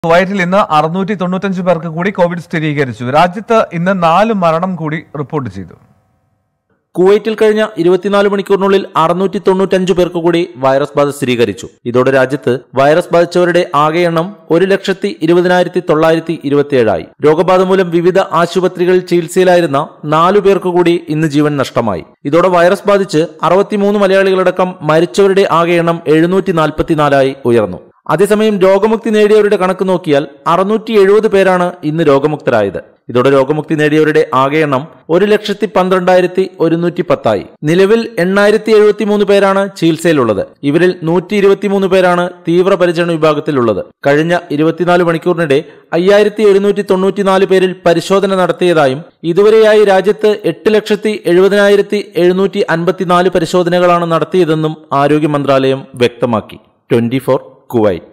കുവൈറ്റിൽ ഇന്ന് അറുന്നൂറ്റി തൊണ്ണൂറ്റഞ്ച് പേർക്ക് കൂടി കോവിഡ് സ്ഥിരീകരിച്ചു രാജ്യത്ത് ഇന്ന് നാല് മരണം കൂടി റിപ്പോർട്ട് ചെയ്തു കുവൈറ്റിൽ കഴിഞ്ഞ ഇരുപത്തിനാല് മണിക്കൂറിനുള്ളിൽ അറുന്നൂറ്റി തൊണ്ണൂറ്റഞ്ച് പേർക്ക് കൂടി വൈറസ് ബാധ സ്ഥിരീകരിച്ചു ഇതോടെ രാജ്യത്ത് വൈറസ് ബാധിച്ചവരുടെ ആകെ എണ്ണം ഒരു ലക്ഷത്തി ഇരുപതിനായിരത്തി തൊള്ളായിരത്തി ഇരുപത്തിയേഴായി രോഗബാധ മൂലം വിവിധ ആശുപത്രികളിൽ ചികിത്സയിലായിരുന്ന നാലു പേർക്ക് കൂടി ഇന്ന് ജീവൻ നഷ്ടമായി ഇതോടെ വൈറസ് ബാധിച്ച് അറുപത്തിമൂന്ന് മലയാളികളടക്കം മരിച്ചവരുടെ ആകെ എണ്ണം എഴുന്നൂറ്റി നാൽപ്പത്തിനാലായി ഉയർന്നു അതേസമയം രോഗമുക്തി നേടിയവരുടെ കണക്ക് നോക്കിയാൽ അറുന്നൂറ്റി എഴുപത് പേരാണ് ഇന്ന് രോഗമുക്തരായത് ഇതോടെ രോഗമുക്തി നേടിയവരുടെ ആകെ എണ്ണം ഒരു ലക്ഷത്തി പന്ത്രണ്ടായിരത്തി ഒരുന്നൂറ്റി പത്തായി നിലവിൽ എണ്ണായിരത്തി എഴുപത്തി മൂന്ന് പേരാണ് ചികിത്സയിലുള്ളത് ഇവരിൽ നൂറ്റി ഇരുപത്തിമൂന്ന് പേരാണ് തീവ്രപരിചരണ വിഭാഗത്തിലുള്ളത് കഴിഞ്ഞ ഇരുപത്തിനാല് മണിക്കൂറിനിടെ അയ്യായിരത്തി ഒരുന്നൂറ്റി തൊണ്ണൂറ്റിനാല് പേരിൽ പരിശോധന നടത്തിയതായും ഇതുവരെയായി രാജ്യത്ത് എട്ട് ലക്ഷത്തി എഴുപതിനായിരത്തി എഴുന്നൂറ്റി അൻപത്തിനാല് പരിശോധനകളാണ് നടത്തിയതെന്നും ആരോഗ്യ മന്ത്രാലയം വ്യക്തമാക്കി ട്വന്റി ഫോർ കുവൈറ്റ്